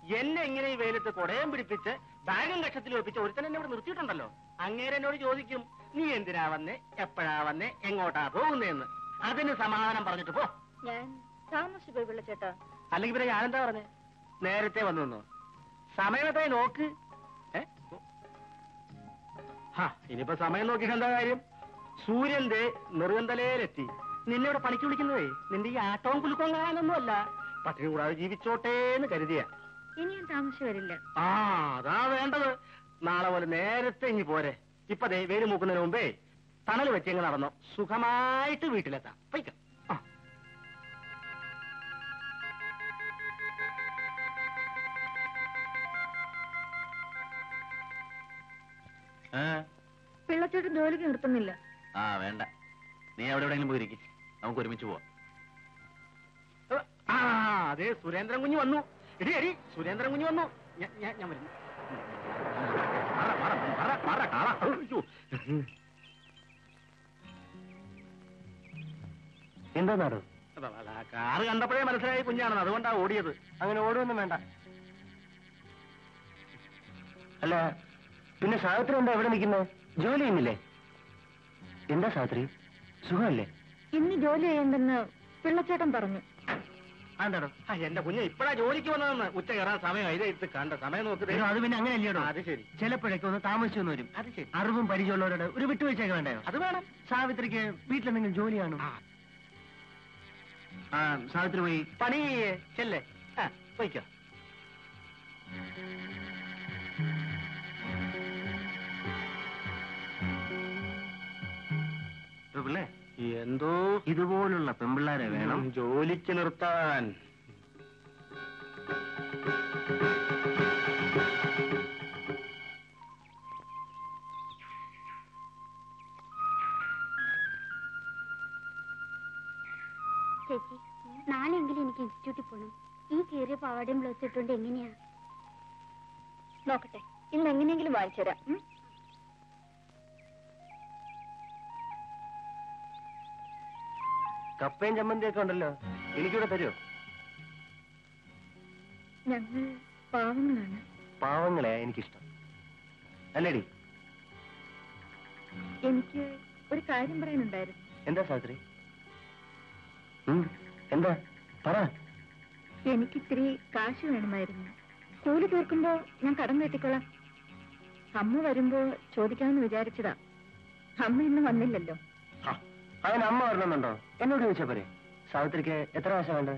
എന്നെ ഇങ്ങനെ ഈ വെയിലത്ത് കൊടയം പിടിപ്പിച്ച് ബാഗും കക്ഷത്തിൽ വെപ്പിച്ച് ഒരുത്തൻ എന്നെ ഇവിടെ നിർത്തിയിട്ടുണ്ടല്ലോ അങ്ങേരെ എന്നോട് ചോദിക്കും നീ എന്തിനാ വന്നേ എപ്പോഴാ വന്നേ എങ്ങോട്ടാ പോകുന്നേന്ന് അതിന് സമാധാനം പറഞ്ഞിട്ട് പോ ഞാൻ താമസിച്ചു പോയി വിളിച്ചേട്ടാ അല്ലെങ്കിൽ പിന്നെ ഞാനെന്താ പറഞ്ഞേ നേരത്തെ വന്നു വന്നോ സമയത്തെ നോക്ക് ഏ? ഹാ ഇനിയിപ്പോ സമയം നോക്കിയിട്ട് എന്താ കാര്യം സൂര്യന്റെ നെറുകന്തലയിലെത്തി നിന്നെ ഇവിടെ പണിക്ക് വിളിക്കുന്നതേ നിന്റെ ഈ ആട്ടവും കുലുക്കവും കാണാനൊന്നും അല്ല പട്ടിണി കൂടാതെ ജീവിച്ചോട്ടേ എന്ന് കരുതിയ ഇനി ഞാൻ താമസിച്ചു വരില്ല ആ അതാ വേണ്ടത് നാളെ പോലെ നേരത്തെ ഇനി പോരെ ഇപ്പൊ ദേ വെയിൽ മൂക്കുന്നതിന് മുമ്പേ തണൽ വെച്ചെങ്ങ് നടന്നോ സുഖമായിട്ട് വീട്ടിലെത്താം പൈക്ക ആ പിള്ളച്ചേട്ടൻ ജോലിക്ക് നിർത്തുന്നില്ല ആ വേണ്ട നീ അവിടെ എവിടെയെങ്കിലും പോയിരിക്കും നമുക്ക് ഒരുമിച്ച് പോവാം ആ അതെ സുരേന്ദ്രൻ കുഞ്ഞ് വന്നു എടി എടി സുരേന്ദ്രൻ കുഞ്ഞ് വന്നു ഞാൻ ഞാൻ ഞാൻ വരുന്നു മാറ, മാറ, മാറ, മാറ, കാള. അയ്യോ. എന്താ നാടോ അല്ല, അല്ല, കാറ് കണ്ടപ്പോഴേ മനസ്സിലായി കുഞ്ഞാണെന്ന് അതുകൊണ്ടാ ഓടിയത് അങ്ങനെ ഓടുമൊന്നും വേണ്ട അല്ല പിന്നെ സാവിത്രി എന്താ എവിടെ നിൽക്കുന്നത് ജോലി ചെയ്യുന്നില്ലേ എന്താ സാവിത്രി സുഖമല്ലേ ഇന്ന് ജോലി ചെയ്യണ്ടെന്ന് പിള്ളച്ചേട്ടൻ പറഞ്ഞു അതെന്താടോ ആ, എന്റെ കുഞ്ഞ് ഇപ്പഴാ ജോലിക്ക് വന്നതെന്ന് ഉച്ച കയറാൻ സമയം ഇത് ഇത് കണ്ട സമയം നോക്ക് ദേ. അത് പിന്നെ അങ്ങനെയല്ലേടോ അത് ശരി ചിലപ്പോഴൊക്കെ ഒന്ന് താമസിച്ചു വന്ന് വരും അത് ശരി അറിവും പരിചയമുള്ളവരോട് ഒരു വിട്ടുവീഴ്ചയൊക്കെ വേണ്ടായോ അത് വേണം സാവിത്രിക്ക് വീട്ടിലെന്തെങ്കിലും ജോലി കാണും ആ, ആ സാവിത്രി പോയി പണി ചെല്ലേ ആ പോയിക്കോ പിള്ളേ എന്തോ ഇതുപോലുള്ള പെമ്പിള്ളാരെ വേണം ജോലിക്ക് നിർത്താൻ ചേച്ചി നാളെയെങ്കിലും എനിക്ക് ഇൻസ്റ്റിറ്റ്യൂട്ടിൽ പോകണം ഈ കീറിയ പാവാടയും ബ്ലൗസ് ഇട്ടുകൊണ്ട് എങ്ങനെയാ നോക്കട്ടെ ഇന്ന് എങ്ങനെയെങ്കിലും വാങ്ങിച്ചു തരാം ഉം? കപ്പയും ചമ്മന്തിയൊക്കെ ഉണ്ടല്ലോ എനിക്കിവിടെ തരുമോ ഞങ്ങൾ പാവങ്ങളാണ് പാവങ്ങളെ എനിക്കിഷ്ടം അല്ലേടി എനിക്ക് ഒരു കാര്യം പറയാനുണ്ടായിരുന്നു എന്താ സാവിത്രി ഉം, എന്താ പറ എനിക്ക് ഇത്തിരി കാശ് വേണമായിരുന്നു കൂലി തീർക്കുമ്പോ ഞാൻ കടം കെട്ടിക്കൊള്ളാം അമ്മ വരുമ്പോ ചോദിക്കാമെന്ന് വിചാരിച്ചതാ അമ്മ ഇന്ന് വന്നില്ലല്ലോ ആ, അതിന് അമ്മ വരണമെന്നുണ്ടോ എന്നോട് ചോദിച്ചാ പോരെ സാവിത്രിക്ക് എത്ര കാശാ വേണ്ടത്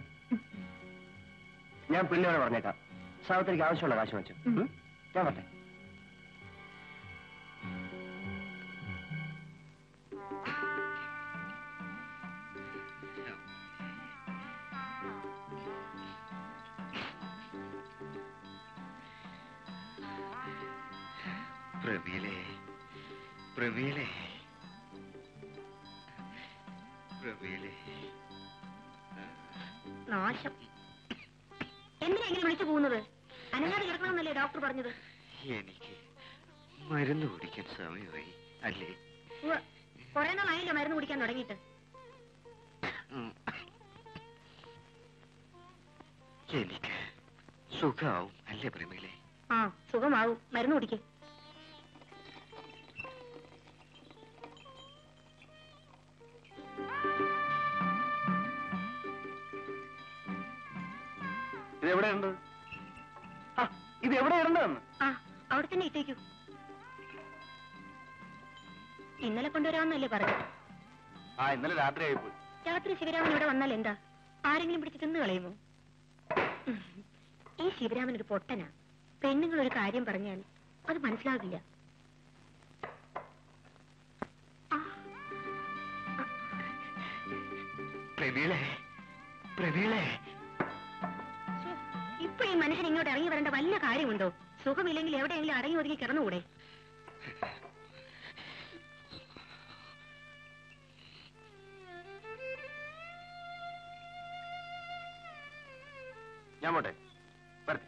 ഞാൻ പിള്ളേരോട് പറഞ്ഞേക്കാം സാവിത്രിക്ക് ആവശ്യമുള്ള കാശ് വെച്ചു ഉം. ഞാൻ പറഞ്ഞേ പ്രവീലേ പ്രവീലേ പ്രവീലേ നാശം എന്തിനാ ഇങ്ങനെ വിളിച്ചു പോകുന്നത് അനങ്ങാതെ കിടക്കണമെന്നല്ലേ ഡോക്ടർ പറഞ്ഞത് എനിക്ക് മരുന്ന് കുടിക്കാൻ സമയമായി അല്ലേ കുറെ നാളായില്ലോ മരുന്ന് കുടിക്കാൻ തുടങ്ങിയിട്ട് ഉം. എനിക്ക് സുഖാവും അല്ലേ പ്രമീലേ ആ സുഖമാവും മരുന്ന് കുടിക്കേ ഇത് എവിടെയുണ്ട് ആ, ഇത് എവിടെ ഇടണ്ടെന്ന് ആ അവിടെ തന്നെ ഇട്ടേക്കൂ ഇന്നലെ കൊണ്ടുവരാമെന്നല്ലേ പറഞ്ഞു ആ ഇന്നലെ രാത്രി ആയിപ്പോയി രാത്രി ശിവരാമൻ ഇവിടെ വന്നാൽ എന്താ ആരെങ്കിലും പിടിച്ച് തിന്നു കളയുമോ ഉം. ഈ ശിവരാമൻ ഒരു പൊട്ടനാ പെണ്ണുങ്ങൾ ഒരു കാര്യം പറഞ്ഞാൽ അത് മനസ്സിലാകില്ല ആ, പ്രമീളെ പ്രമീളെ ശ്ശോ, ഇപ്പൊ ഈ മനുഷ്യൻ ഇങ്ങോട്ട് ഇറങ്ങി വരേണ്ട വല്ല കാര്യമുണ്ടോ സുഖമില്ലെങ്കിൽ എവിടെയെങ്കിലും അടങ്ങി ഒതുങ്ങി കിടന്നുകൂടെ ഞാൻ പോട്ടെ വരട്ടെ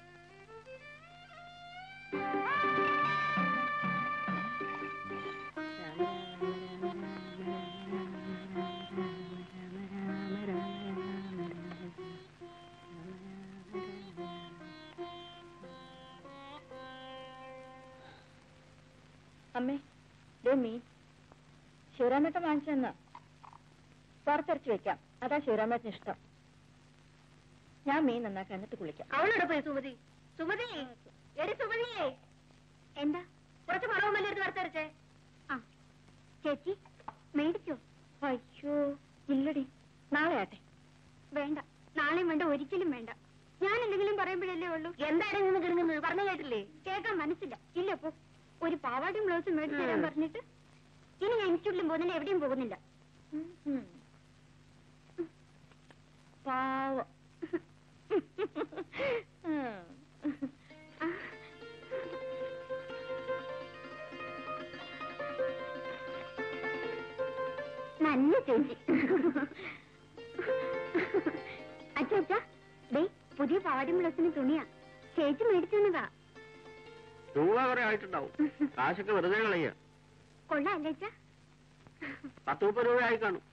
അമ്മേ ദേ മീൻ ശിവരാമേട്ടൻ വാങ്ങിച്ചു തന്ന വറുത്തരച്ച് വെക്കാം അതാ ശിവരാമേട്ടന് ഇഷ്ടം ഞാൻ മീൻ നന്നാക്കാൻ എന്നിട്ട് കുളിക്കാം അവളോട് പോയി സുമതി സുമതി എടി സുമതിയേ എന്താ കുറച്ച് പണവും വല്ല എടുത്ത് വറുത്തരച്ചേ ആ ചേച്ചി മേടിച്ചോ അയ്യോ ഇല്ലടി നാളെ ആട്ടെ വേണ്ട നാളെയും വേണ്ട ഒരിക്കലും വേണ്ട ഞാൻ എന്തെങ്കിലും പറയുമ്പോഴല്ലേ ഉള്ളൂ എന്താണ് നിന്ന് കിടങ്ങുന്നത് പറഞ്ഞു കേട്ടില്ലേ കേൾക്കാൻ മനസ്സില്ല ഇല്ല പോ ഒരു പാവാടിയും ബ്ലൗസും മേടിച്ചു തരാൻ പറഞ്ഞിട്ട് ഇനി ഞാൻ ഇൻസ്റ്റിറ്റ്യൂട്ടിലും പോകുന്നില്ല എവിടെയും പോകുന്നില്ല ഉം, ഉം. പാവം ഉം. നല്ല ചേച്ചി അച്ഛാ അച്ഛാ ദേ പുതിയ പാവാടിയും ബ്ലൗസിന് തുണിയാ ചേച്ചി മേടിച്ചു തന്നതാ രൂപ കുറെ ആയിട്ടുണ്ടാവും കാശൊക്കെ വെറുതെ കളയുക കൊള്ളാല്ലേ അച്ഛാ പത്ത് മുപ്പത് രൂപ ആയി കാണും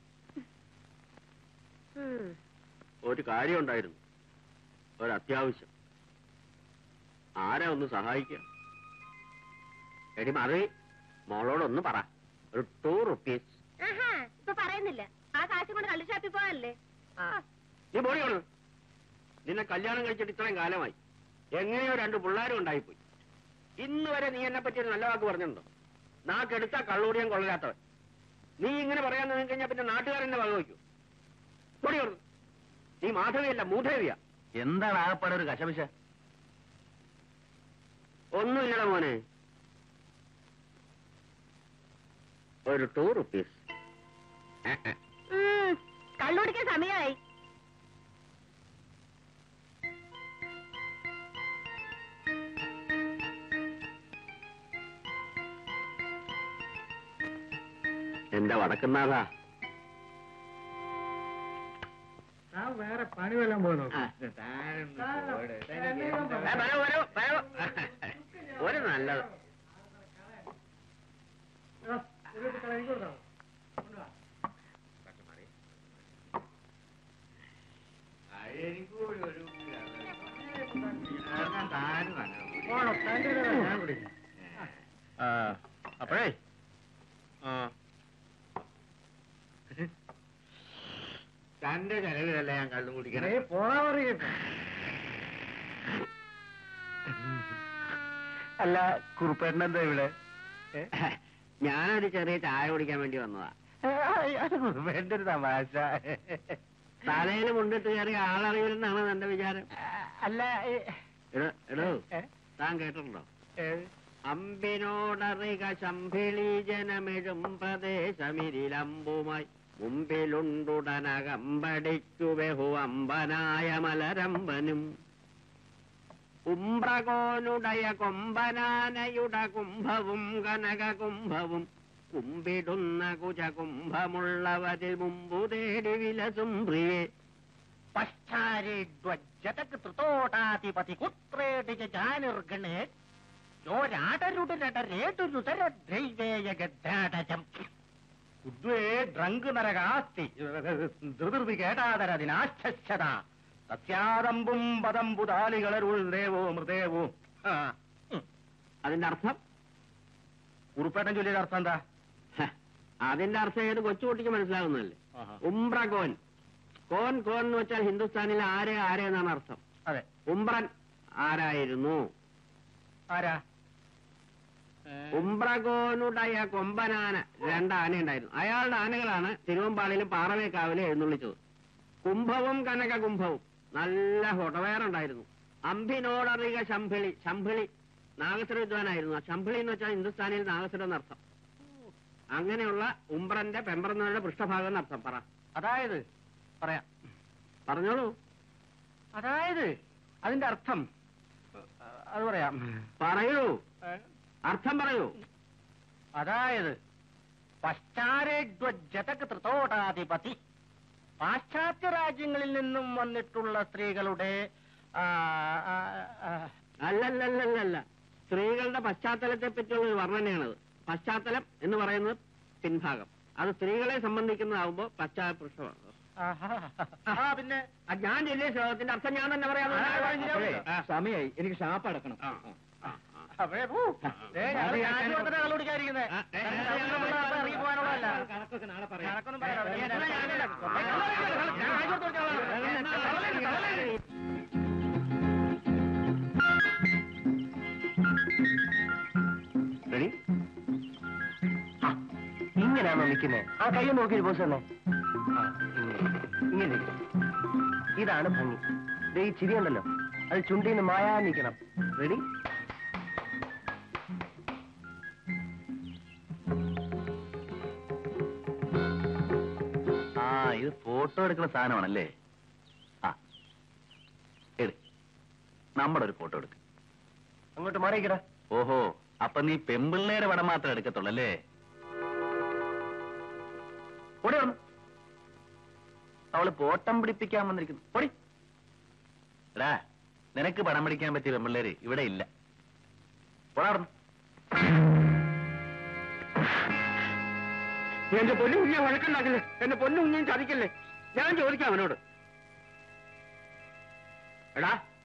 ഒരു കാര്യം ഉണ്ടായിരുന്നു ഒരു അത്യാവശ്യം ആരാ ഒന്ന് സഹായിക്കുക എടി മറി മോളോടൊന്ന് പറ ഒരു ടൂ റുപ്പീസ് ആഹാ ഇപ്പൊ പറയുന്നില്ല ആ കാശ് കൊണ്ട് കള്ളു ഷാപ്പിൽ പോകാനല്ലേ നീ ബോഡി കൊള്ളു നിന്നെ കല്യാണം കഴിച്ചിട്ട് ഇത്രയും കാലമായി എങ്ങനെയോ രണ്ട് പിള്ളേരും ഉണ്ടായിപ്പോയി ഇന്ന് വരെ നീ എന്നെ പറ്റി ഒരു നല്ല വാക്ക് പറഞ്ഞിട്ടുണ്ടോ നാക്കെടുത്താ കള്ളൂടിയം കൊള്ളരാത്തവൻ നീ ഇങ്ങനെ പറയാൻ നിന്ന് കഴിഞ്ഞാൽ പിന്നെ നാട്ടുകാരനെ വക വയ്ക്കൂ ബോഡി കൊള്ളു നീ മാധവിയല്ല മൂധേവിയാ എന്താണ് ആകപ്പാടെ ഒരു കശപിശ ഒന്നുമില്ലട മോനെ ഒരു ടൂ റുപ്പീസ് കള്ളുടിക്കാൻ സമയമായി എന്റെ വടക്കുന്നാഥാ വേറെ പണി വല്ലതും പോയി ഏ, വരൂ, വരൂ, വരൂ. ഒരു നല്ലത് അപ്പോഴേ തന്റെ ചെലവിലല്ല ഞാൻ കള്ളും കുടിക്കണേ പോണാ പറയട്ടെ അല്ല കുറുപ്പേട്ടൻ എന്താ ഇവിടെ ഞാനൊരു ചെറിയ ചായ കുടിക്കാൻ വേണ്ടി വന്നതാ കുറുപ്പേട്ടന്റെ ഒരു തമാശ തലയിൽ മുണ്ടിട്ട് കയറി ആളറിയില്ലെന്നാണ് എന്റെ വിചാരം അല്ല ഏ, എടോ എടോ ഏ, താൻ കേട്ടിട്ടുണ്ടോ ഏ, അമ്പിനോടറിക ശംഭിളി ജനമെഴും പ്രദേശമിരിലമ്പുമായി മുമ്പിലുണ്ടുടനകമ്പടിക്കു ബഹു അമ്പനായ മലരമ്പനും ഉംബ്രകോനുടയ കൊമ്പനാനയുട കുംഭവും കനക കുംഭവും കുമ്പിടുന്ന കുജ കുംഭമുള്ളവരിൽ മുമ്പു തേടി വിലസും പ്രിയേ പശ്ചാരിഡ്വജ്ജതക് ത്രിതോടാധിപതി കുത്രേടി ജാനിർഗണേ യോരാടരുടരേട്ടുരുതരദ്രൈവേയ ഉദ്വേ ഡ്രങ്ക് നരകാസ്തി ധൃതിർവി കേട്ടാതരതിനാശ്ചത സത്യാദമ്പും പദംബുതാലികളരുൾ ദേവോ മൃദേവോ ആ, ഉം. അതിന്റെ അർത്ഥം ഉറുപ്പേട്ടൻ ചൊല്ലിയുടെ അർത്ഥം എന്താ ഹ, അതിന്റെ അർത്ഥം ഏത് കൊച്ചുകുട്ടിക്ക് മനസ്സിലാവുന്നതല്ലേ ഉംബ്രകോൻ കോൻ കോൻ എന്ന് വെച്ചാൽ ഹിന്ദുസ്ഥാനിൽ ആരെ ആരെ എന്നാണ് അർത്ഥം അതെ ഉംബ്രൻ ആരായിരുന്നു ആരാ ഉംബ്രകോനുടയ കൊമ്പനാന രണ്ട് ആന ഉണ്ടായിരുന്നു അയാളുടെ ആനകളാണ് തിരുവമ്പാളിയിലും പാറവേക്കാവിലും എഴുന്നള്ളിച്ചത് കുംഭവും കനക കുംഭവും നല്ല ഹൊടവേറുണ്ടായിരുന്നു അമ്പിനോടറിക ശംഭിളി ശംഭിളി നാഗസ്വര വിദ്വാനായിരുന്നു ആ ശംഭിളി എന്ന് വെച്ചാൽ ഹിന്ദുസ്ഥാനിയിൽ നാഗസ്വരം എന്നർത്ഥം അങ്ങനെയുള്ള ഉംബ്രന്റെ പെമ്പറന്നവരുടെ പൃഷ്ഠഭാഗം എന്നർത്ഥം പറ അതായത് പറയാം പറഞ്ഞോളൂ അതായത് അതിന്റെ അർത്ഥം അത് പറയാം പറയൂ അർത്ഥം പറയൂ അതായത് പശ്ചാരേഡ്വജതക് ത്രിതോടാധിപതി പാശ്ചാത്യ രാജ്യങ്ങളിൽ നിന്നും വന്നിട്ടുള്ള സ്ത്രീകളുടെ ആ, ആ, ആ, അല്ലല്ലല്ലല്ല സ്ത്രീകളുടെ പശ്ചാത്തലത്തെ പറ്റിയുള്ള ഒരു വർണ്ണനയാണത് പശ്ചാത്തലം എന്ന് പറയുന്നത് പിൻഭാഗം അത് സ്ത്രീകളെ സംബന്ധിക്കുന്നതാവുമ്പോ പശ്ചാത്തലമാണ് ആഹാ. ആ, പിന്നെ ആ, ഞാൻ ചൊല്ലിയ ശ്ലോകത്തിന്റെ അർത്ഥം ഞാൻ തന്നെ പറയാം ആ, ആ, അപ്പോഴേ, ആ. സമയായി എനിക്ക് ഷാപ്പ് അടക്കണം ആ, ആ, ആ. അപ്പോഴേ പോ. ദേ, ഞങ്ങള് കാശ് കൊടുത്തിട്ടാ കള്ള് കുടിക്കാതിരിക്കുന്നെ. ആ, ഏ, ഏ, നമ്മള് അപ്പൊ ഇറങ്ങി പോകാനുള്ളതല്ല. കണക്കൊക്കെ നാളെ പറയാം കണക്കൊന്നും പറയണ്ട. ഞാൻ കാശ് കൊടുത്ത് കുടിച്ചോളാം. റെഡി ഇങ്ങനെയാണോ നിൽക്കുന്നത് ആ കൈ നോക്കി പോസ് തന്നെ ആ, ഇങ്ങനെ. ഇങ്ങനെ ഇരിക്ക്. ഇതാണ് ഭംഗി ദേ ഈ ചിരിയുണ്ടല്ലോ അത് ചുണ്ടിന്ന് മായാ നിൽക്കണം റെഡി ആ ഇത് ഫോട്ടോ എടുക്കുന്ന സാധനമാണല്ലേ ആ എടു നമ്മുടെ ഒരു ഫോട്ടോ എടുക്ക് അങ്ങോട്ട് മാറിയിക്കടാ ഓഹോ അപ്പൊ നീ പെമ്പിള്ളേരെ പടം മാത്രം എടുക്കത്തുള്ളല്ലേ ഓടി വന്നു അവള് പോട്ടം പിടിപ്പിക്കാൻ വന്നിരിക്കുന്നു ഓടി എടാ നിനക്ക് പടം പിടിക്കാൻ പറ്റിയ പെമ്പിള്ളേര് ഇവിടെ ഇല്ല പോടാർന്നു എന്റെ പൊന്നു കുഞ്ഞെ വഴക്കുണ്ടാക്കില്ലേ എന്റെ പൊന്നു കുഞ്ഞും ചതിക്കല്ലേ ഞാൻ ചോദിക്കാം അവനോട് എടാ